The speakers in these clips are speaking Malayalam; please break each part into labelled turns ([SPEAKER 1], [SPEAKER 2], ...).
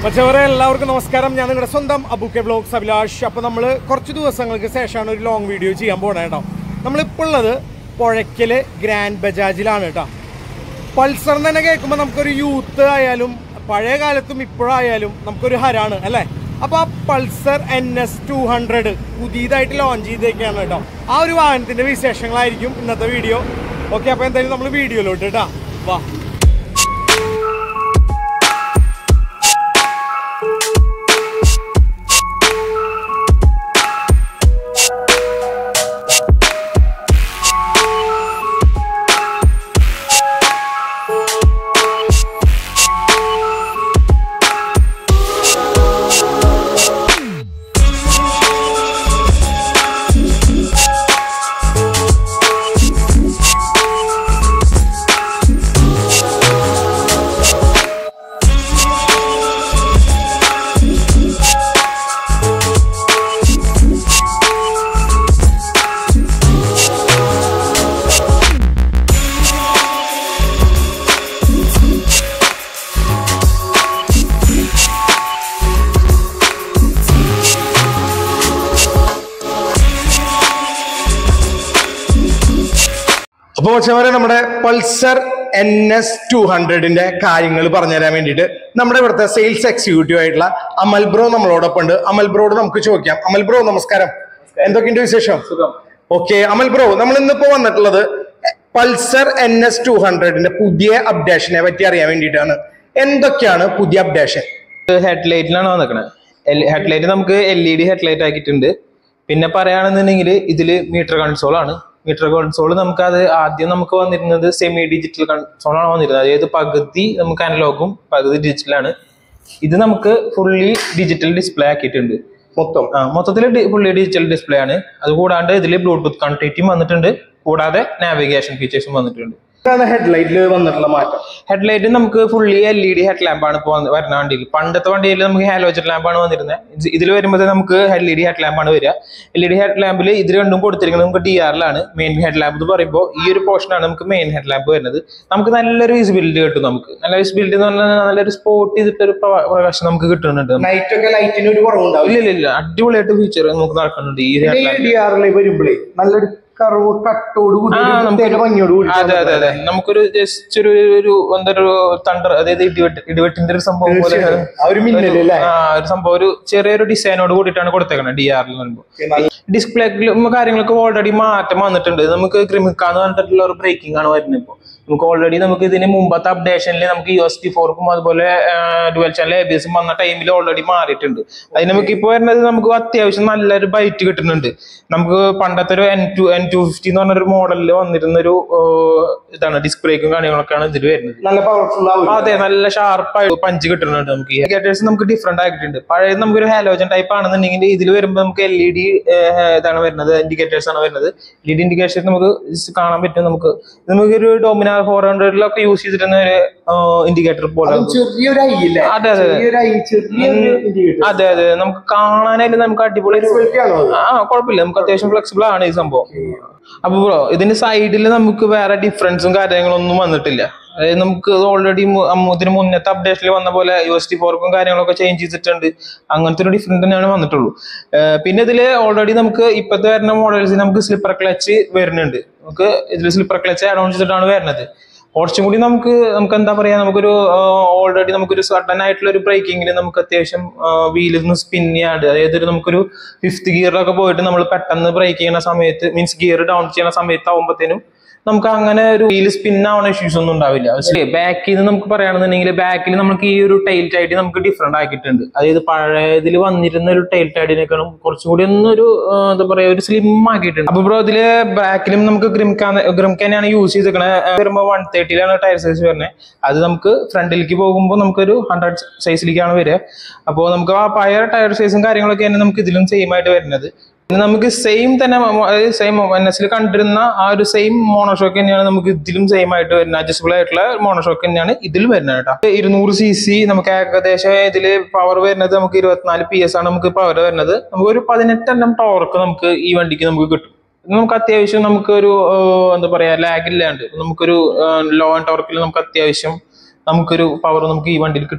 [SPEAKER 1] മച്ചവരെ എല്ലാവർക്കും നമസ്കാരം ഞാൻ നിങ്ങളുടെ സ്വന്തം അബുക്കെ ബ്ലോഗ്സ് അഭിലാഷ് അപ്പോൾ നമ്മൾ കുറച്ച് ദിവസങ്ങൾക്ക് ശേഷമാണ് ഒരു ലോങ് വീഡിയോ ചെയ്യാൻ പോകണേ കേട്ടോ നമ്മളിപ്പോൾ ഉള്ളത് പുഴയ്ക്കല് ഗ്രാൻഡ് ബജാജിലാണ് കേട്ടോ പൾസർ എന്ന് തന്നെ കേൾക്കുമ്പോൾ നമുക്കൊരു യൂത്ത് ആയാലും പഴയ കാലത്തും ഇപ്പോഴായാലും നമുക്കൊരു ഹരാണ് അല്ലേ അപ്പോൾ ആ Pulsar N S two hundred പുതിയതായിട്ട് ലോഞ്ച് ചെയ്തേക്കാണ് കേട്ടോ ആ ഒരു വാഹനത്തിന്റെ വിശേഷങ്ങളായിരിക്കും ഇന്നത്തെ വീഡിയോ ഓക്കെ അപ്പോൾ എന്തായാലും നമ്മൾ വീഡിയോയിലോട്ട് കേട്ടോ വാ അപ്പൊ പക്ഷേ നമ്മുടെ പൾസർ എൻ എസ് ടു ഹൺഡ്രഡിന്റെ കാര്യങ്ങൾ പറഞ്ഞുതരാൻ വേണ്ടിയിട്ട് നമ്മുടെ ഇവിടുത്തെ സെയിൽസ് എക്സിക്യൂട്ടീവ് ആയിട്ടുള്ള അമൽ ബ്രോ നമ്മളോടൊപ്പം ഉണ്ട് അമൽ ബ്രോട് നമുക്ക് ചോദിക്കാം അമൽ ബ്രോ നമസ്കാരം എന്തൊക്കെയുണ്ട് വിശേഷം ഓക്കെ അമൽ ബ്രോ നമ്മൾ ഇന്നിപ്പോ വന്നിട്ടുള്ളത് പൾസർ എൻ എസ് ടു ഹൺഡ്രഡിന്റെ പുതിയ അപ്ഡേഷനെ പറ്റി അറിയാൻ വേണ്ടിയിട്ടാണ് എന്തൊക്കെയാണ് പുതിയ അപ്ഡേഷൻ
[SPEAKER 2] ഹെഡ്ലൈറ്റിലാണ് വന്നിക്കണത് ഹെഡ്ലൈറ്റ് നമുക്ക് എൽ ഇ ഡി ഹെഡ്ലൈറ്റ് ആക്കിയിട്ടുണ്ട് പിന്നെ പറയുകയാണെന്നുണ്ടെങ്കിൽ ഇതിൽ മീറ്റർ കൺസോൾ ആണ് മീറ്റർ കൺസോൾ നമുക്ക് അത് ആദ്യം നമുക്ക് വന്നിരുന്നത് സെമി ഡിജിറ്റൽ കൺസോൾ ആണ് വന്നിരുന്നത് അതായത് പകുതി നമുക്ക് അനലോഗും പകുതി ഡിജിറ്റലാണ് ഇത് നമുക്ക് ഫുള്ളി ഡിജിറ്റൽ ഡിസ്പ്ലേ ആക്കിയിട്ടുണ്ട്
[SPEAKER 1] മൊത്തം
[SPEAKER 2] ആ മൊത്തത്തിൽ ഫുള്ളി ഡിജിറ്റൽ ഡിസ്പ്ലേ ആണ് അത് കൂടാണ്ട് ഇതിൽ ബ്ലൂടൂത്ത് കണക്ടിവിറ്റിയും വന്നിട്ടുണ്ട് കൂടാതെ നാവിഗേഷൻ ഫീച്ചേഴ്സും വന്നിട്ടുണ്ട്
[SPEAKER 1] ഇതാണ് ഹെഡ്ലൈറ്റിൽ വന്നിട്ടുള്ള മാറ്റം
[SPEAKER 2] ഹെഡ്ലൈറ്റ് നമുക്ക് fully L E D head ലാമ്പാണ് ഇപ്പോൾ വരുന്ന വണ്ടിയിൽ പണ്ടത്തെ വണ്ടിയിൽ നമുക്ക് ഹാലോജൻ ലാമ്പാണ് വന്നിരുന്നത് ഇതിൽ വരുമ്പോൾ നമുക്ക് എൽ ഇ ഡി ഹെഡ് ലാമ്പാണ് വരിക എൽ ഇ ഡി ഹെഡ് ലാമ്പിൽ ഇത് രണ്ടും കൊടുത്തിരിക്കുന്നത് നമുക്ക് ഡി ആറിലാണ് മെയിൻ ഹെഡ് ലാമ്പ് എന്ന് പറയുമ്പോൾ ഈ ഒരു പോർഷനാണ് നമുക്ക് മെയിൻ ഹെഡ് ലാമ്പ് വരുന്നത് നമുക്ക് നല്ലൊരു വിസിബിലിറ്റി കിട്ടും നമുക്ക് നല്ല വിസിബിലിറ്റി എന്ന് പറഞ്ഞാൽ നല്ലൊരു സ്പോട്ട് ചെയ്തിട്ടൊരു പ്രവ- പ്രകാശം നമുക്ക് കിട്ടുന്നുണ്ട്
[SPEAKER 1] നൈറ്റ് ഒക്കെ ലൈറ്റിന് ഒരു കുറവുണ്ടാവും
[SPEAKER 2] ഇല്ല ഇല്ല ഇല്ല അടിപൊളിയായിട്ട് ഫീച്ചർ നമുക്ക് നടക്കുന്നുണ്ട് ഈ ഒരു head lamp.
[SPEAKER 1] ഡി ആറിൽ വരുമ്പോഴേ നല്ലൊരു കറവ് കട്ടോട് കൂടി
[SPEAKER 2] ആ,
[SPEAKER 1] ഒരു
[SPEAKER 2] നമുക്ക്
[SPEAKER 1] പ്രത്യേക ഭംഗിയോട് കൂടി
[SPEAKER 2] അതെ അതെ അതെ നമുക്കൊരു ജസ്റ്റ് ഒരു ഒരു എന്താ ഒരു തണ്ടർ അതായത് ഇടിവെട്ട് ഇടിവെട്ടിന്റെ ഒരു സംഭവം പോലെ
[SPEAKER 1] തീർച്ചയായും. ആ ഒരു മിന്നല്
[SPEAKER 2] ഒരു-
[SPEAKER 1] അല്ലേ?
[SPEAKER 2] ആ ഒരു സംഭവം ഒരു ചെറിയൊരു ഡിസൈനോട് കൂടിയിട്ടാണ് കൊടുത്തേക്കണത് ഡി ആറിൽ പറയുമ്പോൾ ഡിസ്പ്ലേക്കും കാര്യങ്ങളൊക്കെ ഓൾറെഡി മാറ്റം വന്നിട്ടുണ്ട് നമുക്ക് ക്രിമിക്കാന്ന് പറഞ്ഞിട്ടുള്ള ഒരു ബ്രേക്കിംഗ് ആണ് വരുന്നത് ഇപ്പോൾ നമുക്ക് ഓൾറെഡി നമുക്ക് ഇതിന് മുമ്പത്തെ അപ്ഡേഷനിൽ നമുക്ക് യു എസ് ടി ഫോർക്കും അതുപോലെ ഡുവൽ ചാനൽ എ ബി എസും വന്ന ടൈമിൽ ഓൾറെഡി മാറിയിട്ടുണ്ട് അതിന് നമുക്ക് ഇപ്പോൾ വരുന്നത് നമുക്ക് അത്യാവശ്യം നല്ലൊരു ബൈറ്റ് കിട്ടുന്നുണ്ട് നമുക്ക് പണ്ടത്തെ ഒരു N two N two fifty എന്ന് പറഞ്ഞൊരു മോഡലിൽ വന്നിരുന്ന ഒരു ഇതാണ് ഡിസ്ക് ബ്രേക്കും കാര്യങ്ങളൊക്കെയാണ് ഇതിൽ വരുന്നത്
[SPEAKER 1] നല്ല പവർഫുൾ ആവും
[SPEAKER 2] അതെ നല്ല ഷാർപ്പായിട്ട് പഞ്ച് കിട്ടുന്നുണ്ട് നമുക്ക് ഇൻഡിക്കേറ്റേഴ്സ് നമുക്ക് ഡിഫറെന്റ് ആക്കിയിട്ടുണ്ട് പഴയത് നമുക്കൊരു ഹാലോജൻ ടൈപ്പ് ആണെന്നുണ്ടെങ്കിൽ ഇതിൽ വരുമ്പോൾ നമുക്ക് എൽ ഇ ഡി ഇതാണ് വരുന്നത് ഇൻഡിക്കേറ്റേഴ്സ് ആണ് വരുന്നത് എൽ ഇ ഡി ഇൻഡിക്കേറ്റേഴ്സ് നമുക്ക് കാണാൻ പറ്റും നമുക്ക് ഇത് നമുക്കൊരു ഡോമിനാർ ഫോർ ഹൺഡ്രഡിലൊക്കെ യൂസ് ചെയ്തിരുന്ന ഒരു ഇൻഡിക്കേറ്റർ പോലെ
[SPEAKER 1] അതും ചെറിയൊരു ഐ ഇല്ലേ
[SPEAKER 2] അതെ, അതെ, അതെ.
[SPEAKER 1] ചെറിയൊരു ഐ ചെറിയൊരു indicator.
[SPEAKER 2] അതെ അതെ നമുക്ക് കാണാനായിട്ട് നമുക്ക് അടിപൊളി ഒരു
[SPEAKER 1] Flexibility ആണോ അത്?
[SPEAKER 2] ആ കുഴപ്പമില്ല നമുക്ക് അത്യാവശ്യം ഫ്ലെക്സിബിൾ ആണ് ഈ സംഭവം അപ്പൊ ബ്രോ ഇതിന്റെ സൈഡിൽ നമുക്ക് വേറെ ഡിഫറൻസും കാര്യങ്ങളൊന്നും വന്നിട്ടില്ല അതായത് നമുക്ക് ഓൾറെഡി ഇതിന് മുന്നത്തെ അപ്ഡേഷനിൽ വന്ന പോലെ യു എസ് ടി ഫോർക്കും കാര്യങ്ങളൊക്കെ ചേഞ്ച് ചെയ്തിട്ടുണ്ട് അങ്ങനത്തെ ഒരു ഡിഫറൻറ്റ് തന്നെയാണ് വന്നിട്ടുള്ളൂ ഏർ പിന്നെ ഇതിൽ ഓൾറെഡി നമുക്ക് ഇപ്പോഴത്തെ വരുന്ന മോഡൽസിൽ നമുക്ക് സ്ലിപ്പർ ക്ലച്ച് വരുന്നുണ്ട് നമുക്ക് ഇതിൽ സ്ലിപ്പർ ക്ലച്ച് ആഡ് ഓൺ ചെയ്തിട്ടാണ് വരുന്നത് കുറച്ചും കൂടി നമുക്ക് നമുക്ക് എന്താ പറയാ നമുക്കൊരു ഓൾറെഡി നമുക്കൊരു സഡൻ ആയിട്ടുള്ള ഒരു ബ്രേക്കിങ്ങിൽ നമുക്ക് അത്യാവശ്യം വീലിൽ നിന്ന് സ്പിൻ ചെയ്യാണ്ട് അതായത് ഒരു നമുക്കൊരു ഫിഫ്ത് ഗിയറിലൊക്കെ പോയിട്ട് നമ്മൾ പെട്ടെന്ന് ബ്രേക്ക് ചെയ്യുന്ന സമയത്ത് മീൻസ് ഗിയർ ഡൗൺ ചെയ്യുന്ന സമയത്ത് ആവുമ്പോഴത്തേനും നമുക്ക് അങ്ങനെ ഒരു വീല് സ്പിൻ ആവുന്ന ഇഷ്യൂസ് ഒന്നും ഉണ്ടാവില്ല പക്ഷേ ബാക്കിൽ നിന്ന് നമുക്ക് പറയുകയാണെന്നുണ്ടെങ്കിൽ ബാക്കിൽ നമുക്ക് ഈ ഒരു ടൈൽ ടൈഡ് നമുക്ക് ഡിഫറെന്റ് ആക്കിയിട്ടുണ്ട് അതായത് പഴയതിൽ വന്നിരുന്ന ഒരു ടൈൽ ടൈഡിനേക്കാളും കുറച്ചും കൂടി ഒന്നൊരു ആ, എന്താ പറയാ ഒരു സ്ലിം ആക്കിയിട്ടുണ്ട് അപ്പൊ ബ്രോ ഇതില് ബാക്കിലും നമുക്ക് ഗ്രിംകാൻ ഗ്രിംകാനാണ് യൂസ് ചെയ്തിരിക്കണത് വരുമ്പോൾ വൺ തേർട്ടിയിലാണ് ടയർ സൈസ് വരുന്നത് അത് നമുക്ക് ഫ്രണ്ടിലേക്ക് പോകുമ്പോൾ നമുക്കൊരു ഹൺഡ്രഡ് സൈസിലേക്കാണ് വരിക അപ്പോൾ നമുക്ക് ആ പഴയ ടയർ സൈസും കാര്യങ്ങളൊക്കെയാണ് നമുക്ക് ഇതിലും സെയിം ആയിട്ട് വരുന്നത് പിന്നെ നമുക്ക് സെയിം തന്നെ സെയിം എൻ എസിൽ കണ്ടിരുന്ന ആ ഒരു സെയിം മോണോഷോക്ക് തന്നെയാണ് നമുക്ക് ഇതിലും സെയിം ആയിട്ട് വരുന്നത് അഡ്ജസ്റ്റബിൾ ആയിട്ടുള്ള മോണോഷോക്ക് തന്നെയാണ് ഇതിൽ വരുന്നത് കേട്ടോ ഇരുന്നൂറ് സി സി നമുക്ക് ഏകദേശം ഇതിൽ പവർ വരുന്നത് നമുക്ക് ഇരുപത്തിനാല് പി എസ് ആണ് നമുക്ക് പവർ വരുന്നത് നമുക്ക് ഒരു പതിനെട്ടെണ്ണം ടോർക്ക് നമുക്ക് ഈ വണ്ടിക്ക് നമുക്ക് കിട്ടും ഇത് നമുക്ക് അത്യാവശ്യം നമുക്കൊരു ഏഹ്, എന്താ പറയാ ലാഗ് ഇല്ലാണ്ട് നമുക്കൊരു ലോ ആൻഡ് ടോർക്കിൽ നമുക്ക് അത്യാവശ്യം നമുക്കൊരു പവർ നമുക്ക് ഈ വണ്ടിയിൽ കിട്ടും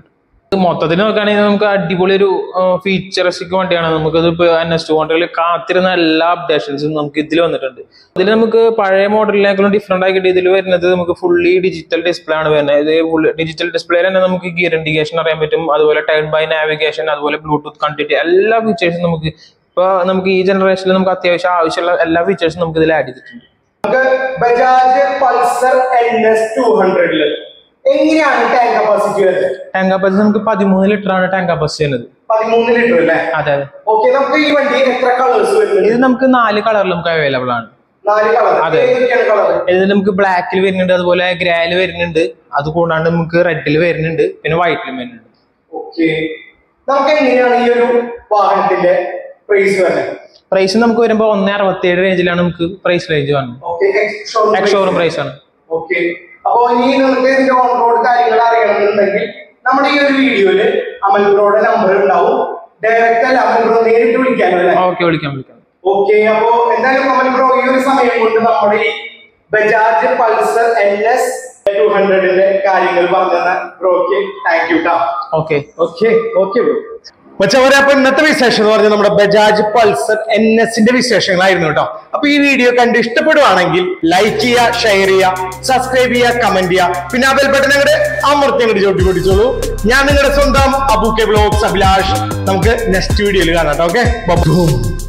[SPEAKER 2] മൊത്തത്തിൽ നോക്കുകയാണെങ്കിൽ നമുക്ക് അടിപൊളി ഒരു ഫീച്ചറിസ്റ്റിക് വണ്ടിയാണ് നമുക്കത് ഇപ്പോൾ എൻ എസ് ടു വണ്ടികളിൽ കാത്തിരുന്ന എല്ലാ അപ്ഡേഷൻസും നമുക്ക് ഇതിൽ വന്നിട്ടുണ്ട് ഇതിൽ നമുക്ക് പഴയ മോഡലിനേക്കാളും ഡിഫറെന്റ് ആയിട്ട് ഇതിൽ വരുന്നത് നമുക്ക് ഫുള്ളി ഡിജിറ്റൽ ഡിസ്പ്ലേ ആണ് വരുന്നത് ഇത് ഫുൾ ഡിജിറ്റൽ ഡിസ്പ്ലേ തന്നെ നമുക്ക് ഗിയർ ഇൻഡിക്കേഷൻ അറിയാൻ പറ്റും അതുപോലെ ടൈം ബൈ നാവിഗേഷൻ അതുപോലെ ബ്ലൂടൂത്ത് കണ്ടിട്ട് എല്ലാ ഫീച്ചേഴ്സും നമുക്ക് ഇപ്പൊ നമുക്ക് ഈ ജനറേഷനിൽ നമുക്ക് അത്യാവശ്യം ആവശ്യമുള്ള എല്ലാ ഫീച്ചേഴ്സും നമുക്ക് ഇതിൽ ആഡ് ചെയ്തിട്ടുണ്ട്
[SPEAKER 1] നമുക്ക് Bajaj Pulsar N S two ഹൺഡ്രഡില് എങ്ങനെയാണ് ടാങ്ക് കപ്പാസിറ്റി വരുന്നത്
[SPEAKER 2] ടാങ്ക് കപ്പാസിറ്റി നമുക്ക് പതിമൂന്ന് ലിറ്റർ ആണ് ടാങ്ക് കപ്പാസിറ്റി വരുന്നത്
[SPEAKER 1] പതിമൂന്ന് ലിറ്റർ അല്ലേ
[SPEAKER 2] അതെ അതെ
[SPEAKER 1] ഓക്കെ നമുക്ക് ഈ വണ്ടി എത്ര കളേഴ്സ് വരുന്നുണ്ട്
[SPEAKER 2] ഇത് നമുക്ക് നാല് കളറിൽ നമുക്ക് അവൈലബിൾ ആണ്
[SPEAKER 1] നാല് കളർ
[SPEAKER 2] അതെ.
[SPEAKER 1] ഏതൊക്കെയാണ് കളർ
[SPEAKER 2] ഇതിൽ നമുക്ക് ബ്ലാക്കിൽ വരുന്നുണ്ട് അതുപോലെ ഗ്രായിൽ വരുന്നുണ്ട് അത് കൂടാണ്ട് നമുക്ക് റെഡിൽ വരുന്നുണ്ട് പിന്നെ വൈറ്റിലും വരുന്നുണ്ട്
[SPEAKER 1] ഓക്കെ നമുക്ക് എങ്ങനെയാണ് ഈ ഒരു വാഹനത്തിന്റെ പ്രൈസ് വരുന്നത്
[SPEAKER 2] പ്രൈസ് നമുക്ക് വരുമ്പോൾ ഒന്ന് അറുപത്തിയേഴ് റേഞ്ചിലാണ് നമുക്ക് പ്രൈസ് റേഞ്ച് വന്നത്
[SPEAKER 1] ഓക്കെ
[SPEAKER 2] എക്സ് ഷോറൂം പ്രൈസ് ആണ്
[SPEAKER 1] ഓക്കെ അപ്പൊ ഇനി നിങ്ങൾക്ക് ഇതിന്റെ ഓൺ റോഡ് കാര്യങ്ങൾ അറിയണമെന്നുണ്ടെങ്കിൽ നമ്മുടെ ഈ ഒരു വീഡിയോയില് അമൽ ബ്രോയുടെ നമ്പർ ഉണ്ടാവും ഡയറക്റ്റ് അല്ല അമൽ ബ്രോ നേരിട്ട് വിളിക്കാനോ അല്ലേ
[SPEAKER 2] ഓക്കെ വിളിക്കാം വിളിക്കാം
[SPEAKER 1] ഓക്കെ അപ്പോ എന്തായാലും അമൽ ബ്രോ ഈ ഒരു സമയം കൊണ്ട് നമ്മുടെ ഈ Bajaj Pulsar N S two ഹൺഡ്രഡിന്റെ കാര്യങ്ങൾ പറഞ്ഞ ബ്രോക്ക് താങ്ക് യു ട്ടാ
[SPEAKER 2] ഓക്കെ
[SPEAKER 1] ഓക്കെ ഓക്കെ ബ്രോ മച്ചവരെ അപ്പൊ ഇന്നത്തെ വിശേഷം എന്ന് പറഞ്ഞാൽ നമ്മുടെ ബജാജ് പൾസർ എൻ എസിന്റെ വിശേഷങ്ങളായിരുന്നു കേട്ടോ അപ്പൊ ഈ വീഡിയോ കണ്ട് ഇഷ്ടപ്പെടുവാണെങ്കിൽ ലൈക്ക് ചെയ്യുക ഷെയർ ചെയ്യുക സബ്സ്ക്രൈബ് ചെയ്യുക കമന്റ് ചെയ്യുക പിന്നെ ആ ബെൽ ബട്ടൺ അങ്ങോട്ട് അമർത്തി അങ്ങോട്ട് ചോട്ടി പൊട്ടിച്ചോളൂ ഞാൻ നിങ്ങളുടെ സ്വന്തം അബു കെ ബ്ലോഗ്സ് അഭിലാഷ് നമുക്ക് നെക്സ്റ്റ് വീഡിയോയിൽ കാണാം കേട്ടോ ഓക്കെ